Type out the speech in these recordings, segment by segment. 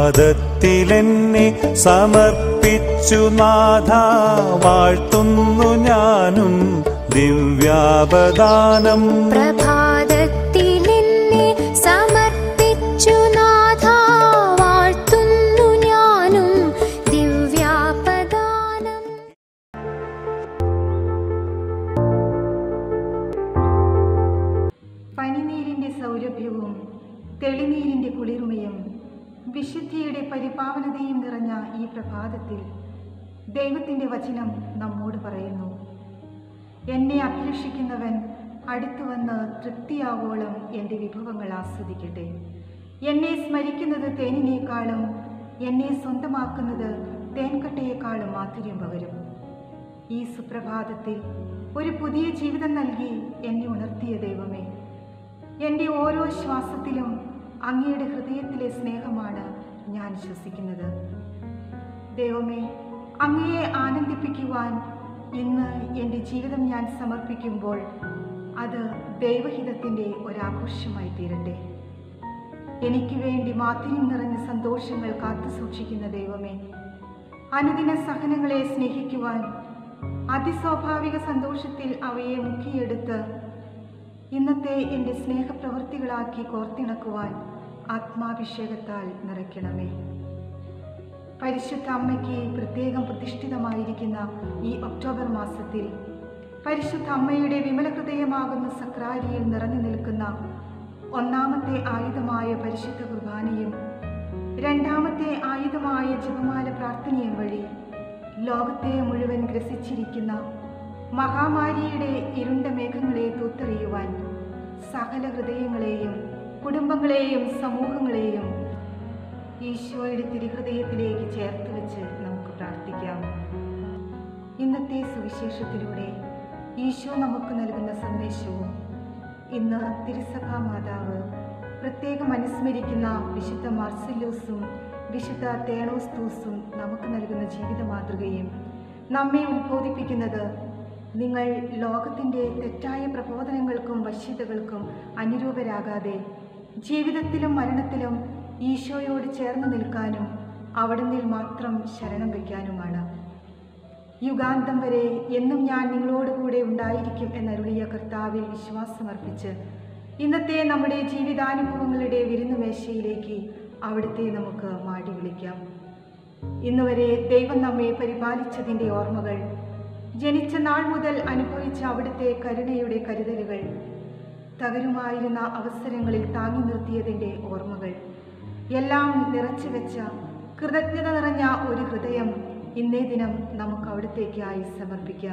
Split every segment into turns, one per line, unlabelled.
പാദത്തിലെന്നെ സമർപ്പിച്ചു നാഥ വാഴ്ത്തുന്നു ഞാനും ദിവ്യാപദാനം
പ്രഭാതത്തിലെന്നെ സമർപ്പിച്ചു നാഥ വാഴ്ത്തുന്നു ഞാനും ദിവ്യാപദാനം
പനിനീരിന്റെ സൗരഭ്യവും തെളിനീരിന്റെ കുളിർമയും വിശുദ്ധിയുടെ പരിപാവനതയും നിറഞ്ഞ ഈ പ്രഭാതത്തിൽ ദൈവത്തിന്റെ വചനം നമ്മോട് പറയുന്നു എന്നെ അഭിലഷിക്കുന്നവൻ അടുത്തു വന്ന് തൃപ്തിയാവോളം എൻ്റെ വിഭവങ്ങൾ ആസ്വദിക്കട്ടെ എന്നെ സ്മരിക്കുന്നത് തേനിനേക്കാളും എന്നെ സ്വന്തമാക്കുന്നത് തേൻകട്ടയേക്കാളും മാധുര്യം പകരും ഈ സുപ്രഭാതത്തിൽ ഒരു പുതിയ ജീവിതം നൽകി എന്നെ ഉണർത്തിയ ദൈവമേ എൻ്റെ ഓരോ ശ്വാസത്തിലും അങ്ങയുടെ ഹൃദയത്തിലെ സ്നേഹമാണ് ഞാൻ ശ്വസിക്കുന്നത് ദൈവമേ അങ്ങയെ ആനന്ദിപ്പിക്കുവാൻ ഇന്ന് എൻ്റെ ജീവിതം ഞാൻ സമർപ്പിക്കുമ്പോൾ അത് ദൈവഹിതത്തിൻ്റെ ഒരാഘോഷമായി തീരട്ടെ എനിക്ക് വേണ്ടി മാധുര്യം നിറഞ്ഞ സന്തോഷങ്ങൾ കാത്തു സൂക്ഷിക്കുന്ന ദൈവമേ അനുദിന സഹനങ്ങളെ സ്നേഹിക്കുവാൻ അതിസ്വാഭാവിക സന്തോഷത്തിൽ അവയെ മുക്കിയെടുത്ത് ഇന്നത്തെ എൻ്റെ സ്നേഹപ്രവൃത്തികളാക്കി കോർത്തിണക്കുവാൻ ആത്മാഭിഷേകത്താൽ നിറയ്ക്കണമേ പരിശുദ്ധ അമ്മയ്ക്ക് പ്രത്യേകം പ്രതിഷ്ഠിതമായിരിക്കുന്ന ഈ ഒക്ടോബർ മാസത്തിൽ പരിശുദ്ധ അമ്മയുടെ വിമല ഹൃദയമാകുന്ന സക്രാരിയിൽ നിറഞ്ഞു നിൽക്കുന്ന ഒന്നാമത്തെ ആയുധമായ പരിശുദ്ധ കുർബാനയും രണ്ടാമത്തെ ആയുധമായ ജപമാല പ്രാർത്ഥനയും വഴി ലോകത്തെ മുഴുവൻ ഗ്രസിച്ചിരിക്കുന്ന മഹാമാരിയുടെ ഇരുണ്ട മേഘങ്ങളെ തൂത്തെറിയുവാൻ സകല ഹൃദയങ്ങളെയും കുടുംബങ്ങളെയും സമൂഹങ്ങളെയും ഈശോയുടെ തിരുഹൃദയത്തിലേക്ക് ചേർത്ത് വെച്ച് നമുക്ക് പ്രാർത്ഥിക്കാം ഇന്നത്തെ സുവിശേഷത്തിലൂടെ ഈശോ നമുക്ക് നൽകുന്ന സന്ദേശവും ഇന്ന് തിരുസഭാ മാതാവ് പ്രത്യേകം അനുസ്മരിക്കുന്ന വിശുദ്ധ മാർസലൂസും വിശുദ്ധ തേണോസ്തൂസും നമുക്ക് നൽകുന്ന ജീവിത മാതൃകയും നമ്മെ ഉദ്ബോധിപ്പിക്കുന്നത് നിങ്ങൾ ലോകത്തിൻ്റെ തെറ്റായ പ്രബോധനങ്ങൾക്കും വശ്യതകൾക്കും അനുരൂപരാകാതെ ജീവിതത്തിലും മരണത്തിലും ഈശോയോട് ചേർന്ന് നിൽക്കാനും അവിടുന്നിൽ മാത്രം ശരണം വയ്ക്കാനുമാണ് യുഗാന്തം വരെ എന്നും ഞാൻ നിങ്ങളോടുകൂടെ ഉണ്ടായിരിക്കും എന്നരുളിയ കർത്താവിൽ വിശ്വാസമർപ്പിച്ച് ഇന്നത്തെ നമ്മുടെ ജീവിതാനുഭവങ്ങളുടെ വിരുന്നുമേശയിലേക്ക് അവിടുത്തെ നമുക്ക് മാടി വിളിക്കാം ഇന്നുവരെ ദൈവം നമ്മെ പരിപാലിച്ചതിൻ്റെ ഓർമ്മകൾ ജനിച്ച നാൾ മുതൽ അനുഭവിച്ച അവിടുത്തെ കരുണയുടെ കരുതലുകൾ തകരുമായിരുന്ന അവസരങ്ങളിൽ താങ്ങി നിർത്തിയതിൻ്റെ ഓർമ്മകൾ എല്ലാം നിറച്ചു വെച്ച കൃതജ്ഞത നിറഞ്ഞ ഒരു ഹൃദയം ഇന്നേ ദിനം നമുക്ക് അവിടത്തേക്കായി സമർപ്പിക്കാം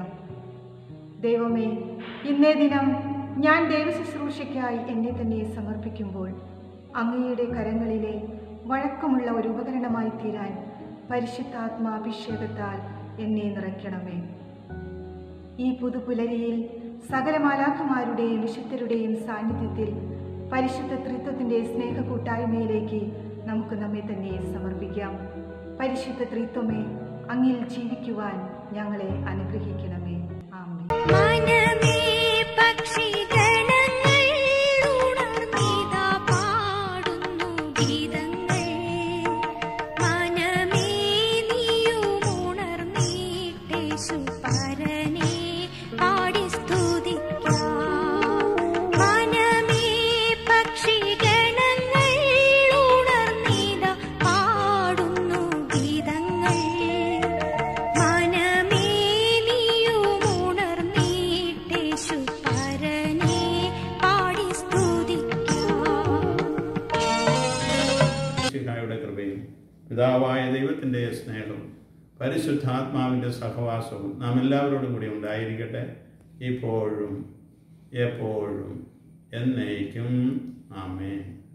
ദൈവമേ ഇന്നേ ദിനം ഞാൻ ദൈവശുശ്രൂഷയ്ക്കായി എന്നെ തന്നെ സമർപ്പിക്കുമ്പോൾ അങ്ങയുടെ കരങ്ങളിലെ വഴക്കമുള്ള ഒരു ഉപകരണമായി തീരാൻ പരിശുദ്ധാത്മാഭിഷേകത്താൽ എന്നെ നിറയ്ക്കണമേ ഈ പുതുപുലരിയിൽ സകല മാലാഖമാരുടെയും വിശുദ്ധരുടെയും സാന്നിധ്യത്തിൽ പരിശുദ്ധ ത്രിത്വത്തിൻ്റെ സ്നേഹ കൂട്ടായ്മയിലേക്ക് നമുക്ക് നമ്മെ തന്നെ സമർപ്പിക്കാം പരിശുദ്ധ ത്രിത്വമേ അങ്ങിൽ ജീവിക്കുവാൻ ഞങ്ങളെ അനുഗ്രഹിക്കണമേ ആമേ
മനമേ പക്ഷിഗണങ്ങൾ ഉണർന്നിതാ പാടുന്നു ഗീതങ്ങൾ മനമേ നീയും ഉണർന്നീട്ടേശു പരനെ പാടി സ്തുതിക്കാം മനമേ പക്ഷിഗണങ്ങൾ ഉണർന്നിതാ പാടുന്നു ഗീതങ്ങൾ മനമേ നീയും ഉണർന്നീട്ടേശു പരനെ പാടി സ്തുതിക്കാം
ശിഹായുടെ കൃപയും പിതാവായ ദൈവത്തിൻ്റെ സ്നേഹവും പരിശുദ്ധാത്മാവിൻ്റെ സഹവാസവും നാം എല്ലാവരോടും കൂടി ഉണ്ടായിരിക്കട്ടെ ഇപ്പോഴും എപ്പോഴും എന്നേക്കും ആമേൻ